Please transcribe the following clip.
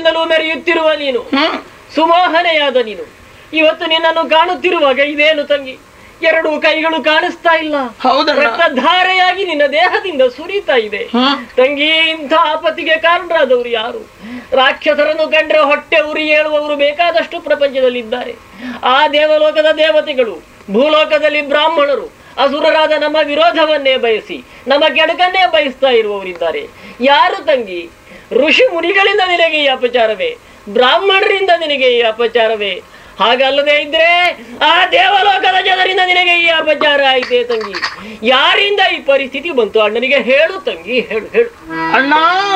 ಮೊದಲಿನಿಂದಲೂ ಮೆರೆಯುತ್ತಿರುವ ನೀನು ಹ್ಮ್ ಸುಮೋಹನೆಯಾದ ನೀನು ಇವತ್ತು ನಿನ್ನನ್ನು ಕಾಣುತ್ತಿರುವಾಗ ಇದೇನು ತಂಗಿ ಎರಡು ಕೈಗಳು ಕಾಣಿಸ್ತಾ ಇಲ್ಲ ಹೌದಣ್ಣ ರಕ್ತಧಾರೆಯಾಗಿ ನಿನ್ನ ದೇಹದಿಂದ ಸುರಿತಾ ಇದೆ ಹ್ಮ್ ತಂಗಿ ಇಂಥ ಆಪತ್ತಿಗೆ ಕಾರಣರಾದವರು ಯಾರು ರಾಕ್ಷಸರನ್ನು ಕಂಡ್ರೆ ಹೊಟ್ಟೆ ಉರಿ ಹೇಳುವವರು ಬೇಕಾದಷ್ಟು ಪ್ರಪಂಚದಲ್ಲಿದ್ದಾರೆ ಆ ದೇವಲೋಕದ ದೇವತೆಗಳು ಭೂಲೋಕದಲ್ಲಿ ಬ್ರಾಹ್ಮಣರು ಅಸುರರಾದ ನಮ್ಮ ವಿರೋಧವನ್ನೇ ಬಯಸಿ ನಮ್ಮ ಕೆಡಕನ್ನೇ ಬಯಸ್ತಾ ಇರುವವರಿದ್ದಾರೆ ಯಾರು ತಂಗಿ ಋಷಿ ಮುನಿಗಳಿಂದ ನಿನಗೆ ಈ ಅಪಚಾರವೇ ಬ್ರಾಹ್ಮಣರಿಂದ ನಿನಗೆ ಈ ಅಪಚಾರವೇ ಹಾಗಲ್ಲದೆ ಇದ್ರೆ ಆ ದೇವಲೋಕದ ಜನರಿಂದ ನಿನಗೆ ಈ ಅಪಚಾರ ಆಯ್ತೆ ತಂಗಿ ಯಾರಿಂದ ಈ ಪರಿಸ್ಥಿತಿ ಬಂತು ಅಣ್ಣನಿಗೆ ಹೇಳು ತಂಗಿ ಹೇಳು ಹೇಳು ಅಣ್ಣ